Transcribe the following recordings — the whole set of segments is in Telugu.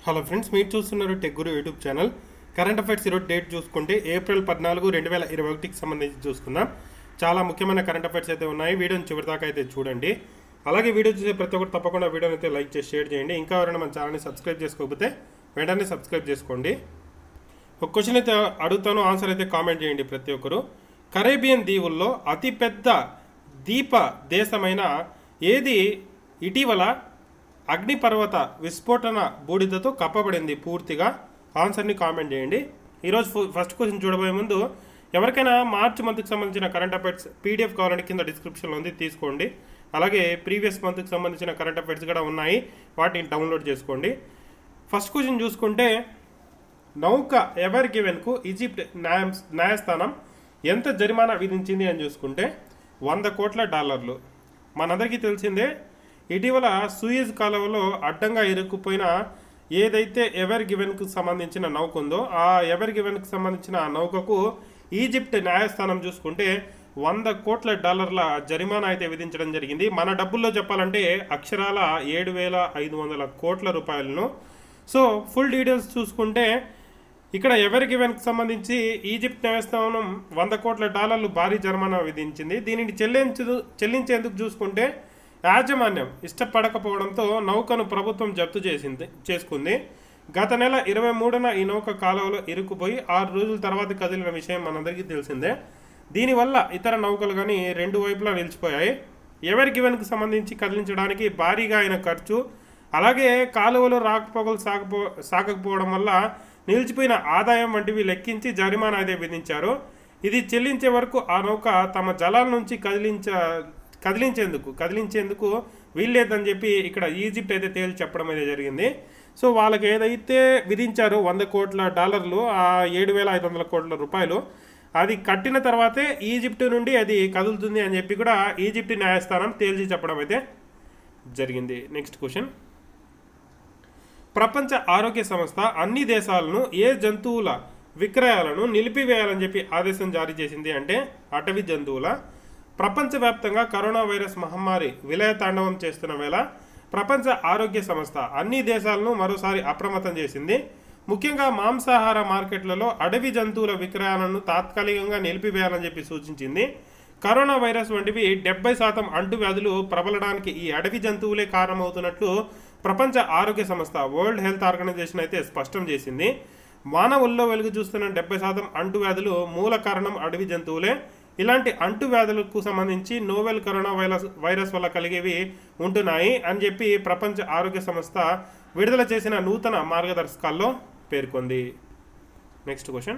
హలో ఫ్రెండ్స్ మీరు చూస్తున్నారు tech guru YouTube channel current affairs ఈరోజు డేట్ చూసుకుంటే ఏప్రిల్ పద్నాలుగు రెండు వేల ఇరవై ఒకటికి సంబంధించి చూసుకుందాం చాలా ముఖ్యమైన కరెంట్ అఫైర్స్ అయితే ఉన్నాయి వీడియోని చివరి దాకా అయితే చూడండి అలాగే వీడియో చూసే ప్రతి ఒక్కరు తప్పకుండా వీడియోని అయితే లైక్ చేసి షేర్ చేయండి ఇంకా ఎవరైనా మన ఛానల్ని సబ్స్క్రైబ్ చేసుకోకపోతే వెంటనే సబ్స్క్రైబ్ చేసుకోండి ఒక క్వశ్చన్ అయితే అడుగుతాను ఆన్సర్ అయితే కామెంట్ చేయండి ప్రతి ఒక్కరు కరేబియన్ దీవుల్లో అతిపెద్ద దీప దేశమైన ఏది ఇటీవల అగ్నిపర్వత విస్ఫోటన బూడిదతో కప్పబడింది పూర్తిగా ఆన్సర్ని కామెంట్ చేయండి ఈరోజు ఫు- ఫస్ట్ క్వశ్చన్ చూడబోయే ముందు ఎవరికైనా మార్చ్ మంత్కి సంబంధించిన కరెంట్ అఫైర్స్ పీడిఎఫ్ కావాలంటే కింద డిస్క్రిప్షన్లో ఉంది తీసుకోండి అలాగే ప్రీవియస్ మంత్కి సంబంధించిన కరెంట్ అఫైర్స్ కూడా ఉన్నాయి వాటిని డౌన్లోడ్ చేసుకోండి ఫస్ట్ క్వశ్చన్ చూసుకుంటే నౌక ఎవర్ గివెన్కు ఈజిప్ట్ న్యాయ న్యాయస్థానం ఎంత జరిమానా విధించింది అని చూసుకుంటే వంద కోట్ల డాలర్లు మనందరికీ తెలిసిందే ఇటీవల సూయజ్ కాలువలో అడ్డంగా ఇరుక్కుపోయిన ఏదైతే ఎవర్ గివెన్కు సంబంధించిన నౌక ఉందో ఆ ఎవర్ గివెన్కు సంబంధించిన ఆ నౌకకు ఈజిప్ట్ న్యాయస్థానం చూసుకుంటే వంద కోట్ల డాలర్ల జరిమానా అయితే విధించడం జరిగింది మన డబ్బుల్లో చెప్పాలంటే అక్షరాల ఏడు వేల ఐదు వందల కోట్ల రూపాయలను సో ఫుల్ డీటెయిల్స్ చూసుకుంటే ఇక్కడ ఎవరికి వెనక్కి సంబంధించి ఈజిప్ట్ న్యాయస్థానం వంద కోట్ల డాలర్లు భారీ జరిమానా విధించింది దీనిని చెల్లించు చెల్లించేందుకు చూసుకుంటే యాజమాన్యం ఇష్టపడకపోవడంతో నౌకను ప్రభుత్వం జప్తు చేసింది చేసుకుంది గత నెల ఇరవై మూడున ఈ నౌక కాలువలో ఇరుక్కుపోయి ఆరు రోజుల తర్వాత కదిలిన విషయం మనందరికీ తెలిసిందే దీనివల్ల ఇతర నౌకలు కానీ రెండు వైపులా నిలిచిపోయాయి ఎవరి గివెన్కి సంబంధించి కదిలించడానికి భారీగా అయిన ఖర్చు అలాగే కాలువలో రాకపోకలు సాగపో సాగకపోవడం వల్ల నిలిచిపోయిన ఆదాయం వంటివి లెక్కించి జరిమానా అయితే విధించారు ఇది చెల్లించే వరకు ఆ నౌక తమ జలాల నుంచి కదిలించ కదిలించేందుకు కదిలించేందుకు వీల్లేదని చెప్పి ఇక్కడ ఈజిప్ట్ అయితే తేల్చి చెప్పడం అయితే జరిగింది సో వాళ్ళకి ఏదైతే విధించారో వంద కోట్ల డాలర్లు ఆ ఏడు వేల ఐదు వందల కోట్ల రూపాయలు అది కట్టిన తర్వాతే ఈజిప్ట్ నుండి అది కదులుతుంది అని చెప్పి కూడా ఈజిప్ట్ న్యాయస్థానం తేల్చి చెప్పడం అయితే జరిగింది నెక్స్ట్ క్వశ్చన్ ప్రపంచ ఆరోగ్య సంస్థ అన్ని దేశాలను ఏ జంతువుల విక్రయాలను నిలిపివేయాలని చెప్పి ఆదేశం జారీ చేసింది అంటే అటవీ జంతువుల ప్రపంచవ్యాప్తంగా కరోనా వైరస్ మహమ్మారి విలయతాండవం చేస్తున్న వేళ ప్రపంచ ఆరోగ్య సంస్థ అన్ని దేశాలను మరోసారి అప్రమత్తం చేసింది ముఖ్యంగా మాంసాహార మార్కెట్లలో అడవి జంతువుల విక్రయాలను తాత్కాలికంగా నిలిపివేయాలని చెప్పి సూచించింది కరోనా వైరస్ వంటివి డెబ్బై శాతం అంటువ్యాధులు ప్రబలడానికి ఈ అడవి జంతువులే కారణమవుతున్నట్లు ప్రపంచ ఆరోగ్య సంస్థ వరల్డ్ హెల్త్ ఆర్గనైజేషన్ అయితే స్పష్టం చేసింది మానవుల్లో వెలుగు చూస్తున్న డెబ్బై శాతం అంటువ్యాధులు మూల కారణం అడవి జంతువులే ఇలాంటి అంటువ్యాధులకు సంబంధించి నోవెల్ కరోనా వైరస్ వైరస్ వల్ల కలిగేవి ఉంటున్నాయి అని చెప్పి ప్రపంచ ఆరోగ్య సంస్థ విడుదల చేసిన నూతన మార్గదర్శకాల్లో పేర్కొంది నెక్స్ట్ క్వశ్చన్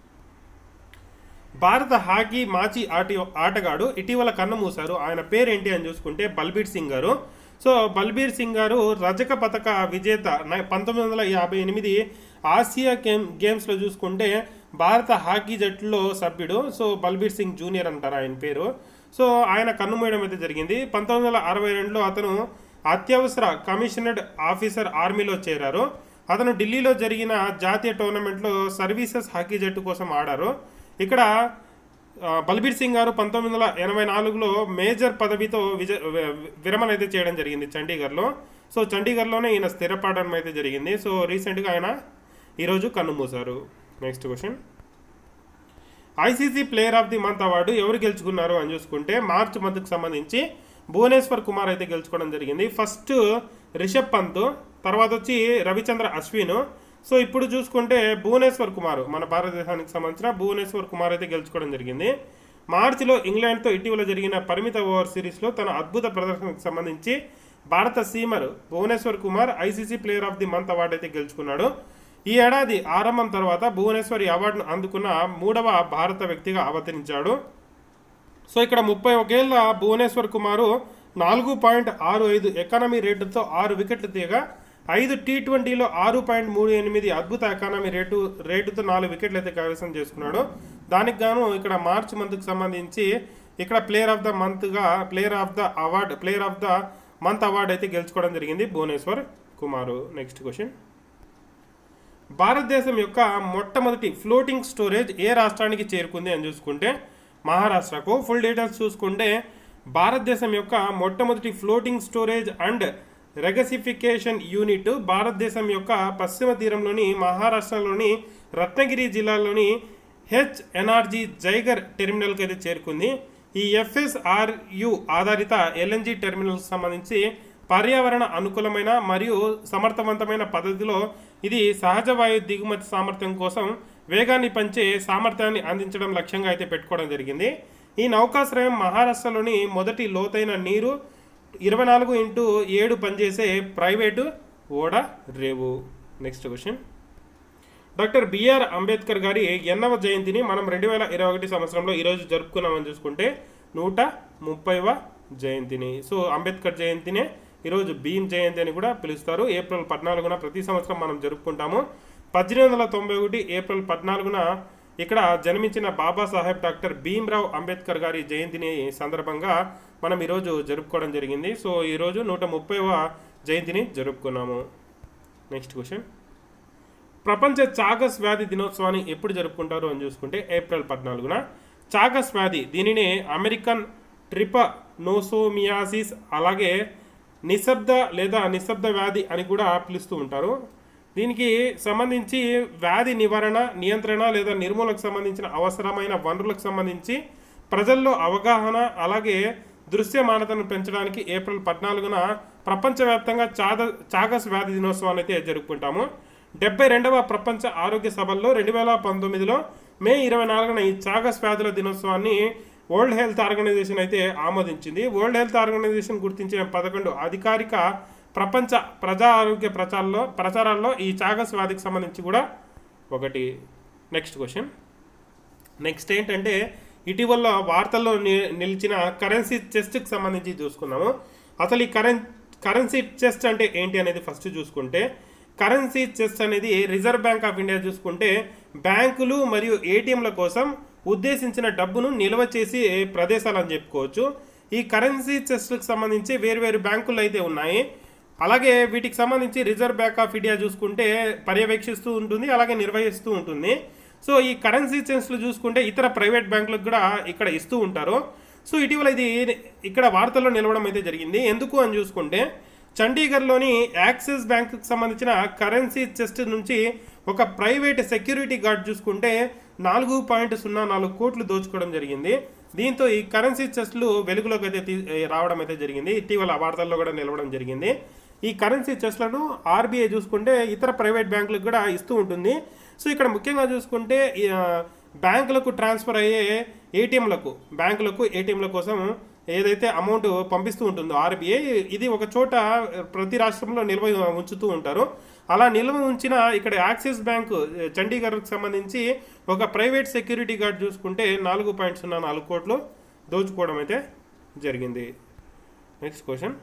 భారత హాకీ మాజీ ఆటి ఆటగాడు ఇటీవల కన్ను మూశారు ఆయన పేరేంటి అని చూసుకుంటే బల్బీర్ సింగ్ గారు సో బల్బీర్ సింగ్ గారు రజక పథక విజేత న- పంతొమ్మిది వందల యాభై ఎనిమిది ఆసియా గేమ్ గేమ్స్లో చూసుకుంటే భారత హాకీ జట్టులో సభ్యుడు సో బల్బీర్ సింగ్ జూనియర్ అంటారు ఆయన పేరు సో ఆయన కన్నుమూయడం అయితే జరిగింది పంతొమ్మిది వందల అరవై రెండులో అతను అత్యవసర కమిషనర్డ్ ఆఫీసర్ ఆర్మీలో చేరారు అతను ఢిల్లీలో జరిగిన జాతీయ టోర్నమెంట్లో సర్వీసెస్ హాకీ జట్టు కోసం ఆడారు ఇక్కడ ఆ, బల్బీర్ సింగ్ గారు పంతొమ్మిది వందల ఎనభై నాలుగులో మేజర్ పదవితో విజ వి- విరమణ అయితే చేయడం జరిగింది చండీగఢ్లో సో చండీగఢ్లోనే ఈయన స్థిరపడడం అయితే జరిగింది సో రీసెంట్గా ఆయన ఈరోజు కన్నుమూశారు next question ICC player of the month award ఎవరు గెలుచుకున్నారు అని చూసుకుంటే మార్చ్ మంత్కి సంబంధించి భువనేశ్వర్ కుమార్ అయితే గెలుచుకోవడం జరిగింది ఫస్ట్ రిషబ్ పంత్ తర్వాత వచ్చి రవిచంద్ర అశ్విన్ సో ఇప్పుడు చూసుకుంటే భువనేశ్వర్ కుమార్ మన భారతదేశానికి సంబంధించిన భువనేశ్వర్ కుమార్ అయితే గెలుచుకోవడం జరిగింది మార్చిలో ఇంగ్లాండ్తో ఇటీవల జరిగిన పరిమిత ఓవర్ సిరీస్లో తన అద్భుత ప్రదర్శనకు సంబంధించి భారత seamer Bhuvneshwar Kumar ICC player of the month award అయితే గెలుచుకున్నాడు ఈ ఏడాది ఆరంభం తర్వాత భువనేశ్వర్ ఈ అవార్డును అందుకున్న మూడవ భారత వ్యక్తిగా అవతరించాడు సో ఇక్కడ ముప్పై ఒకేళ్ల భువనేశ్వర్ కుమారు నాలుగు పాయింట్ ఆరు ఐదు ఎకానమీ రేటుతో ఆరు వికెట్లు తీయగా ఐదు టీ ట్వంటీలో ఆరు పాయింట్ మూడు ఎనిమిది అద్భుత ఎకానమీ రేటు రేటుతో నాలుగు వికెట్లు అయితే కైవసం చేసుకున్నాడు దానికి గాను ఇక్కడ మార్చ్ మంత్కి సంబంధించి ఇక్కడ ప్లేయర్ ఆఫ్ ద మంత్గా player of the award player of the month award అయితే గెలుచుకోవడం జరిగింది భువనేశ్వర్ కుమారు నెక్స్ట్ క్వశ్చన్ భారతదేశం యొక్క మొట్టమొదటి ఫ్లోటింగ్ స్టోరేజ్ ఏ రాష్ట్రానికి చేరుకుంది అని చూసుకుంటే మహారాష్ట్రకు ఫుల్ డీటెయిల్స్ చూసుకుంటే భారతదేశం యొక్క మొట్టమొదటి floating storage and regasification unit భారతదేశం యొక్క పశ్చిమ తీరంలోని మహారాష్ట్రలోని రత్నగిరి జిల్లాలోని హెచ్ఎన్ఆర్జీ జైగర్ టెర్మినల్కి అయితే చేరుకుంది ఈ ఎఫ్ఎస్ఆర్యు ఆధారిత ఎల్ఎన్జి టెర్మినల్కి సంబంధించి పర్యావరణ అనుకూలమైన మరియు సమర్థవంతమైన పద్ధతిలో ఇది సహజ వాయు దిగుమతి సామర్థ్యం కోసం వేగాన్ని పంచే సామర్థ్యాన్ని అందించడం లక్ష్యంగా అయితే పెట్టుకోవడం జరిగింది ఈ నౌకాశ్రయం మహారాష్ట్రలోని మొదటి లోతైన నీరు ఇరవై నాలుగు ఇంటూ ఏడు పనిచేసే ప్రైవేటు ఓడ రేవు next question doctor BR Ambedkar గారి ఎన్నవ జయంతిని మనం రెండు వేల ఇరవై ఒకటి సంవత్సరంలో ఈరోజు జరుపుకున్నామని చూసుకుంటే నూట ముప్పైవ జయంతిని సో అంబేద్కర్ జయంతినే ఈరోజు భీమ్ జయంతి అని కూడా పిలుస్తారు ఏప్రిల్ పద్నాలుగున ప్రతి సంవత్సరం మనం జరుపుకుంటాము పద్దెనిమిది వందల తొంభై ఒకటి ఏప్రిల్ పద్నాలుగున ఇక్కడ జన్మించిన బాబాసాహెబ్ డాక్టర్ భీమ్రావ్ అంబేద్కర్ గారి జయంతిని సందర్భంగా మనం ఈరోజు జరుపుకోవడం జరిగింది సో ఈరోజు నూట ముప్పైవ జయంతిని జరుపుకున్నాము నెక్స్ట్ క్వశ్చన్ ప్రపంచ చాగస్ వ్యాధి దినోత్సవాన్ని ఎప్పుడు జరుపుకుంటారు అని చూసుకుంటే ఏప్రిల్ పద్నాలుగున చాగస్ వ్యాధి దీనిని అమెరికన్ ట్రిపనోసోమియాసిస్ అలాగే నిశ్శబ్ద లేదా నిశ్శబ్ద వ్యాధి అని కూడా పిలుస్తూ ఉంటారు దీనికి సంబంధించి వ్యాధి నివారణ నియంత్రణ లేదా నిర్మూలనకు సంబంధించిన అవసరమైన వనరులకు సంబంధించి ప్రజల్లో అవగాహన అలాగే దృశ్యమానతను పెంచడానికి ఏప్రిల్ పద్నాలుగున ప్రపంచవ్యాప్తంగా చాద చాగస్ వ్యాధి దినోత్సవాన్ని అయితే జరుపుకుంటాము డెబ్బై రెండవ ప్రపంచ ఆరోగ్య సభల్లో రెండు వేల పంతొమ్మిదిలో మే ఇరవై నాలుగున ఈ చాగస్ వ్యాధుల దినోత్సవాన్ని వరల్డ్ హెల్త్ ఆర్గనైజేషన్ అయితే ఆమోదించింది వరల్డ్ హెల్త్ ఆర్గనైజేషన్ గుర్తించిన పదకొండు అధికారిక ప్రపంచ ప్రజా ఆరోగ్య ప్రచారంలో ప్రచారాల్లో ఈ చాగస్ వ్యాధికి సంబంధించి కూడా ఒకటి నెక్స్ట్ క్వశ్చన్ నెక్స్ట్ ఏంటంటే ఇటీవల వార్తల్లో ని- నిలిచిన కరెన్సీ చెస్ట్కి సంబంధించి చూసుకున్నాము అసలు ఈ కరెన్ కరెన్సీ చెస్ట్ అంటే ఏంటి అనేది ఫస్ట్ చూసుకుంటే కరెన్సీ చెస్ట్ అనేది రిజర్వ్ బ్యాంక్ ఆఫ్ ఇండియా చూసుకుంటే బ్యాంకులు మరియు ఏటీఎంల కోసం ఉద్దేశించిన డబ్బును నిల్వ చేసి ప్రదేశాలు అని చెప్పుకోవచ్చు ఈ కరెన్సీ చెస్ట్కి సంబంధించి వేరు బ్యాంకులు అయితే ఉన్నాయి అలాగే వీటికి సంబంధించి రిజర్వ్ బ్యాంక్ ఆఫ్ ఇండియా చూసుకుంటే పర్యవేక్షిస్తూ ఉంటుంది అలాగే నిర్వహిస్తూ ఉంటుంది సో ఈ కరెన్సీ చెన్స్లు చూసుకుంటే ఇతర ప్రైవేట్ బ్యాంకులకు కూడా ఇక్కడ ఇస్తూ ఉంటారు సో ఇటీవల ఇది ఇక్కడ వార్తల్లో నిలవడం అయితే జరిగింది ఎందుకు అని చూసుకుంటే చండీగఢ్లోని యాక్సిస్ బ్యాంకుకి సంబంధించిన కరెన్సీ చెస్ట్ నుంచి ఒక ప్రైవేట్ సెక్యూరిటీ గార్డ్ చూసుకుంటే నాలుగు పాయింట్ సున్నా నాలుగు కోట్లు దోచుకోవడం జరిగింది దీంతో ఈ కరెన్సీ చెస్ట్లు వెలుగులోకి అయితే తీ- రావడం అయితే జరిగింది ఇటీవల వార్తల్లో కూడా నిలవడం జరిగింది ఈ కరెన్సీ చెస్లను ఆర్బీఐ చూసుకుంటే ఇతర ప్రైవేట్ బ్యాంకులకు కూడా ఇస్తూ ఉంటుంది సో ఇక్కడ ముఖ్యంగా చూసుకుంటే ఈ, ఆ, బ్యాంకులకు ట్రాన్స్ఫర్ అయ్యే ఏటీఎంలకు బ్యాంకులకు ఏటీఎంల కోసం ఏదైతే అమౌంట్ పంపిస్తూ ఉంటుందో ఆర్బీఐ ఇది ఒక చోట ప్రతి రాష్ట్రంలో నిల్వ ఉంచుతూ ఉంటారు అలా నిల్వ ఉంచిన ఇక్కడ యాక్సిస్ బ్యాంక్ చండీగఢ్కి సంబంధించి ఒక ప్రైవేట్ సెక్యూరిటీ గార్డ్ చూసుకుంటే నాలుగు పాయింట్ సున్నా నాలుగు కోట్లు దోచుకోవడం అయితే జరిగింది నెక్స్ట్ క్వశ్చన్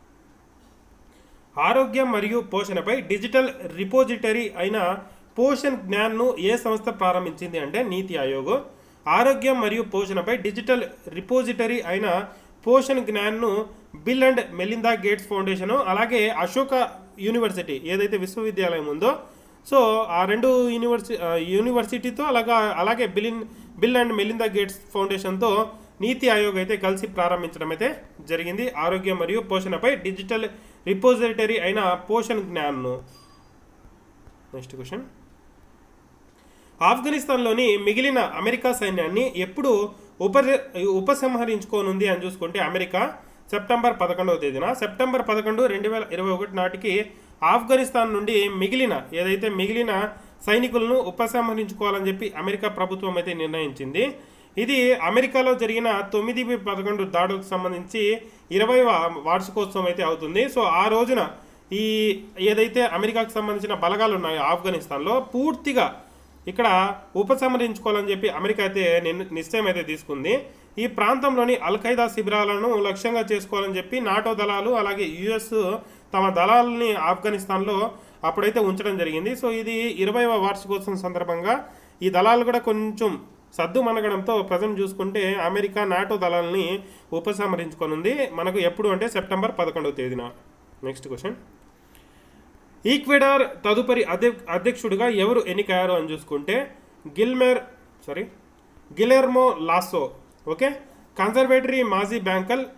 ఆరోగ్యం మరియు పోషణపై డిజిటల్ రిపోజిటరీ అయిన పోషణ్ జ్ఞాన్ను ఏ సంస్థ ప్రారంభించింది అంటే నీతి ఆయోగ్ ఆరోగ్యం మరియు పోషణపై డిజిటల్ రిపోజిటరీ అయిన పోషణ్ జ్ఞాన్ను Bill and Melinda Gates Foundation అలాగే అశోక యూనివర్సిటీ ఏదైతే విశ్వవిద్యాలయం ఉందో సో ఆ రెండు యూనివర్సి ఆ, యూనివర్సిటీతో అలాగా అలాగే బిలిన్ బిల్ అండ్ మెలిందా గేట్స్ ఫౌండేషన్తో నీతి ఆయోగ్ అయితే కలిసి ప్రారంభించడం అయితే జరిగింది ఆరోగ్యం మరియు పోషణపై డిజిటల్ రిపోజిటరీ అయిన పోషణ్ జ్ఞాన్ను నెక్స్ట్ క్వశ్చన్ ఆఫ్ఘనిస్తాన్లోని మిగిలిన అమెరికా సైన్యాన్ని ఎప్పుడు ఉప ఉపసంహరించుకోనుంది అని చూసుకుంటే అమెరికా సెప్టెంబర్ పదకొండవ తేదీన సెప్టెంబర్ పదకొండు రెండు వేల ఇరవై ఒకటి నాటికి ఆఫ్ఘనిస్తాన్ నుండి మిగిలిన ఏదైతే మిగిలిన సైనికులను ఉపసంహరించుకోవాలని చెప్పి అమెరికా ప్రభుత్వం అయితే నిర్ణయించింది ఇది అమెరికాలో జరిగిన తొమ్మిది బై పదకొండు దాడులకు సంబంధించి ఇరవై వార్షికోత్సవం అయితే అవుతుంది సో ఆ రోజున ఈ ఏదైతే అమెరికాకు సంబంధించిన బలగాలు ఉన్నాయో ఆఫ్ఘనిస్తాన్లో పూర్తిగా ఇక్కడ ఉపసంహరించుకోవాలని చెప్పి అమెరికా అయితే నిర్- నిశ్చయం అయితే తీసుకుంది ఈ ప్రాంతంలోని అల్ ఖైదా శిబిరాలను లక్ష్యంగా చేసుకోవాలని చెప్పి నాటో దళాలు అలాగే యుఎస్ తమ దళాలని ఆఫ్ఘనిస్తాన్లో అప్పుడైతే ఉంచడం జరిగింది సో ఇది ఇరవైవ వార్షికోత్సవం సందర్భంగా ఈ దళాలు కూడా కొంచెం సద్దు మనగడంతో ప్రజెంట్ చూసుకుంటే అమెరికా నాటో దళాలని ఉపసంహరించుకోనుంది మనకు ఎప్పుడు అంటే సెప్టెంబర్ పదకొండవ తేదీన నెక్స్ట్ క్వశ్చన్ ఈక్వెడార్ తదుపరి అధ్య- అధ్యక్షుడిగా ఎవరు ఎన్నికయ్యారు అని చూసుకుంటే Gilmer sorry Guillermo Lasso okay conservatory మాజీ బ్యాంకల్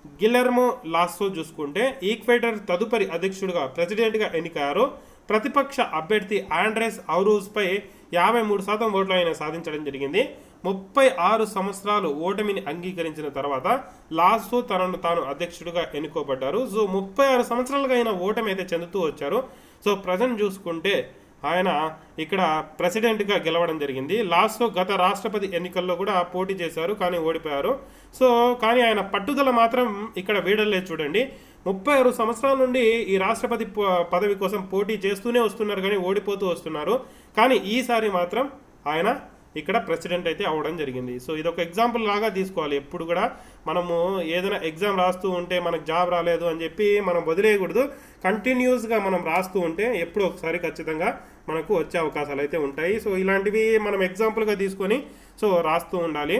గిలెర్మో లాస్సో చూసుకుంటే ఈక్వేటర్ తదుపరి అధ్యక్షుడిగా ప్రెసిడెంట్గా ఎన్నికయ్యారు ప్రతిపక్ష అభ్యర్థి ఆండ్రెస్ ఔరూజ్పై యాభై మూడు శాతం ఓట్లు ఆయన సాధించడం జరిగింది ముప్పై ఆరు సంవత్సరాలు ఓటమిని అంగీకరించిన తర్వాత లాస్సో తనను తాను అధ్యక్షుడిగా ఎన్నుకోబడ్డారు సో ముప్పై ఆరు సంవత్సరాలుగా ఆయన ఓటమి అయితే చెందుతూ వచ్చారు సో ప్రజెంట్ చూసుకుంటే ఆయన ఇక్కడ ప్రెసిడెంట్గా గెలవడం జరిగింది లాస్ట్లో గత రాష్ట్రపతి ఎన్నికల్లో కూడా పోటీ చేశారు కానీ ఓడిపోయారు సో కానీ ఆయన పట్టుదల మాత్రం ఇక్కడ వీడలేదు చూడండి ముప్పై ఆరు సంవత్సరాల నుండి ఈ రాష్ట్రపతి ప- పదవి కోసం పోటీ చేస్తూనే వస్తున్నారు కానీ ఓడిపోతూ వస్తున్నారు కానీ ఈసారి మాత్రం ఆయన ఇక్కడ ప్రెసిడెంట్ అయితే అవ్వడం జరిగింది సో ఇది ఒక ఎగ్జాంపుల్ లాగా తీసుకోవాలి ఎప్పుడు కూడా మనము ఏదైనా ఎగ్జామ్ రాస్తూ ఉంటే మనకు జాబ్ రాలేదు అని చెప్పి మనం వదిలేయకూడదు కంటిన్యూస్గా మనం రాస్తూ ఉంటే ఎప్పుడు ఒకసారి ఖచ్చితంగా మనకు వచ్చే అవకాశాలు అయితే ఉంటాయి సో ఇలాంటివి మనం ఎగ్జాంపుల్గా తీసుకొని సో రాస్తూ ఉండాలి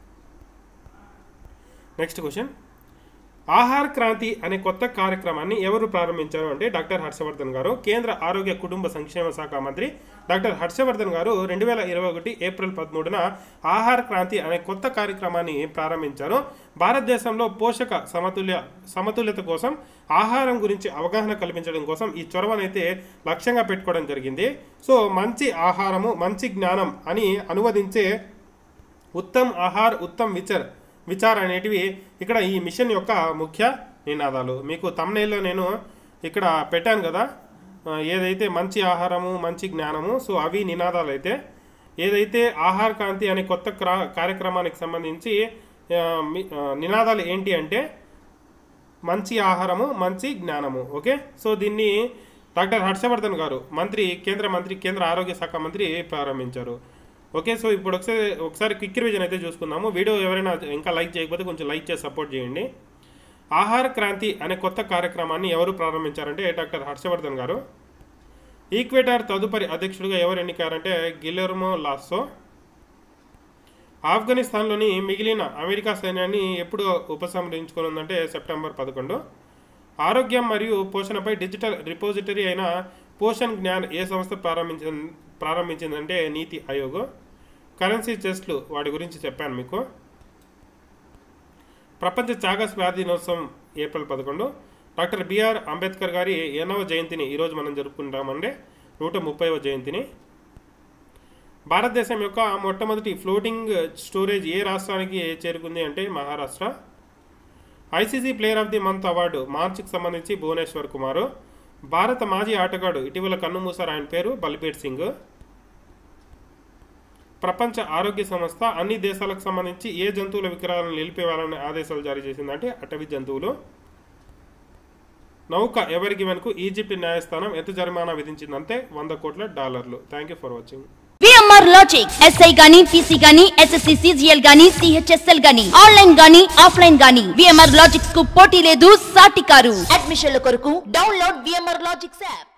నెక్స్ట్ క్వశ్చన్ ఆహార్ క్రాంతి అనే కొత్త కార్యక్రమాన్ని ఎవరు ప్రారంభించారు అంటే డాక్టర్ హర్షవర్ధన్ గారు కేంద్ర ఆరోగ్య కుటుంబ సంక్షేమ శాఖ మంత్రి డాక్టర్ హర్షవర్ధన్ గారు రెండు వేల ఇరవై ఒకటి ఏప్రిల్ పదమూడున ఆహార్ క్రాంతి అనే కొత్త కార్యక్రమాన్ని ప్రారంభించారు భారతదేశంలో పోషక సమతుల్య సమతుల్యత కోసం ఆహారం గురించి అవగాహన కల్పించడం కోసం ఈ చొరవనైతే లక్ష్యంగా పెట్టుకోవడం జరిగింది సో మంచి ఆహారము మంచి జ్ఞానం అని అనువదించే ఉత్తమ్ ఆహార్ ఉత్తమ్ విచర్ విచార్ అనేటివి ఇక్కడ ఈ మిషన్ యొక్క ముఖ్య నినాదాలు మీకు తమ్నేల్లో నేను ఇక్కడ పెట్టాను కదా ఆ, ఏదైతే మంచి ఆహారము మంచి జ్ఞానము సో అవి నినాదాలు అయితే ఏదైతే ఆహార కాంతి అనే కొత్త క్రా- కార్యక్రమానికి సంబంధించి ఆ, మీ- ఆ, నినాదాలు ఏంటి అంటే మంచి ఆహారము మంచి జ్ఞానము ఓకే సో దీన్ని డాక్టర్ హర్షవర్ధన్ గారు మంత్రి కేంద్ర మంత్రి కేంద్ర ఆరోగ్య శాఖ మంత్రి ప్రారంభించారు ఓకే సో ఇప్పుడు ఒకసారి ఒకసారి క్విక్ రివిజన్ అయితే చూసుకుందాము వీడియో ఎవరైనా ఇంకా లైక్ చేయకపోతే కొంచెం లైక్ చేసి సపోర్ట్ చేయండి ఆహార క్రాంతి అనే కొత్త కార్యక్రమాన్ని ఎవరు ప్రారంభించారంటే డాక్టర్ హర్షవర్ధన్ గారు ఈక్వేటర్ తదుపరి అధ్యక్షుడిగా ఎవరు ఎన్నికారంటే గిలెర్మో లాస్సో ఆఫ్ఘనిస్తాన్లోని మిగిలిన అమెరికా సైన్యాన్ని ఎప్పుడు ఉపసంహరించుకున్నదంటే సెప్టెంబర్ పదకొండు ఆరోగ్యం మరియు పోషణపై డిజిటల్ రిపోజిటరీ అయిన పోషణ్ జ్ఞాన్ ఏ సంస్థ ప్రారంభించిన ప్రారంభించిందంటే నీతి ఆయోగ్ కరెన్సీ చెస్ట్లు వాటి గురించి చెప్పాను మీకు ప్రపంచ చాగస్ వ్యాధి దినోత్సవం ఏప్రిల్ పదకొండు డాక్టర్ బిఆర్ అంబేద్కర్ గారి ఎనవ జయంతిని ఈరోజు మనం జరుపుకుంటామంటే నూట ముప్పైవ జయంతిని భారతదేశం యొక్క మొట్టమొదటి ఫ్లోటింగ్ స్టోరేజ్ ఏ రాష్ట్రానికి చేరుకుంది అంటే Maharashtra ICC player of the month award మార్చికి సంబంధించి భువనేశ్వర్ కుమార్ భారత మాజీ ఆటగాడు ఇటీవల కన్నుమూసారు ఆయన పేరు బల్బీర్ సింగ్ ప్రపంచ ఆరోగ్య సంస్థ అన్ని దేశాలకు సంబంధించి ఏ జంతువుల విక్రయాలను నిలిపేవాలని ఆదేశాలు జారీ చేసిందంటే అటవీ జంతువులు నౌక ఎవరికి వెనుక ఈజిప్ట్ న్యాయస్థానం ఎంత జరిమానా విధించిందంటే వంద కోట్ల డాలర్లు thank you for watching VMR logic SI గాని పీసీ గాని ఎస్ఎస్సి సిజిఎల్ గాని సిహెచ్ఎస్ఎల్ గాని ఆన్లైన్ గాని ఆఫ్లైన్ గాని విఎంఆర్ లాజిక్స్ కు పోటీ లేదు సాటి కారు అడ్మిషన్ల కొరకు డౌన్లోడ్ విఎంఆర్ లాజిక్స్ యాప్